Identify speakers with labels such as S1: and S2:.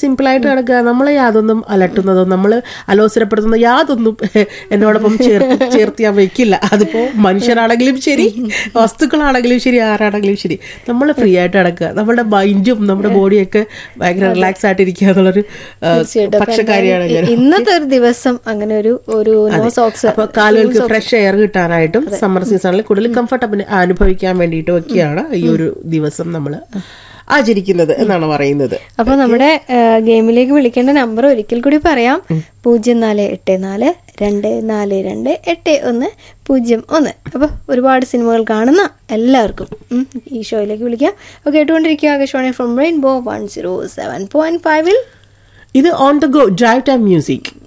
S1: സിമ്പിളായിട്ട് കിടക്കുക നമ്മളെ യാതൊന്നും അലട്ടുന്നതോ നമ്മൾ അലോസരപ്പെടുത്തുന്ന യാതൊന്നും എന്നോടൊപ്പം ചേർത്ത് ചേർത്ത് ഞാൻ വെക്കില്ല അതിപ്പോ മനുഷ്യരാണെങ്കിലും ശരി വസ്തുക്കളാണെങ്കിലും ശരി ആരാണെങ്കിലും ശരി നമ്മൾ ഫ്രീ ആയിട്ട് കിടക്കുക നമ്മുടെ മൈൻഡും നമ്മുടെ ബോഡിയൊക്കെ ഭയങ്കര റിലാക്സ് ആയിട്ടിരിക്കുക എന്നുള്ളൊരു ആ,
S2: തീർച്ചയായിട്ടും. അപ്പൊ
S1: പക്ഷക്കാരിയാണ് ഞാൻ
S2: എന്തായാലും ഇന്നത്തെ ഒരു ദിവസം അങ്ങനെ ഒരു ഒരു നോ സോക്സ്
S1: അപ്പൊ കാലുകൾക്ക് ഫ്രഷ് എയർ കിട്ടാനായിട്ടും സമ്മർ സീസണിൽ കൂടുതൽ കംഫർട്ടബിൾ അനുഭവിക്കാൻ വേണ്ടിയിട്ടും ഒക്കെയാണ് ഈ ഒരു ദിവസം നമ്മൾ ആചരിക്കുന്നത് എന്നാണ് പറയുന്നത്
S2: അപ്പൊ നമ്മുടെ ആ, ഗെയിമിലേക്ക് വിളിക്കേണ്ട നമ്പർ ഒരിക്കൽ കൂടി പറയാം പൂജ്യം നാല് എട്ട് നാല് രണ്ട് നാല് രണ്ട് എട്ട് ഒന്ന് പൂജ്യം ഒന്ന് അപ്പൊ ഒരുപാട് സിനിമകൾ കാണുന്ന എല്ലാവർക്കും ഉം, ഈ ഷോയിലേക്ക് വിളിക്കാം അപ്പൊ കേട്ടുകൊണ്ടിരിക്കുക Akashvani from rainbow one zero seven point ഫൈവിൽ
S1: ഇത് on the go drive time music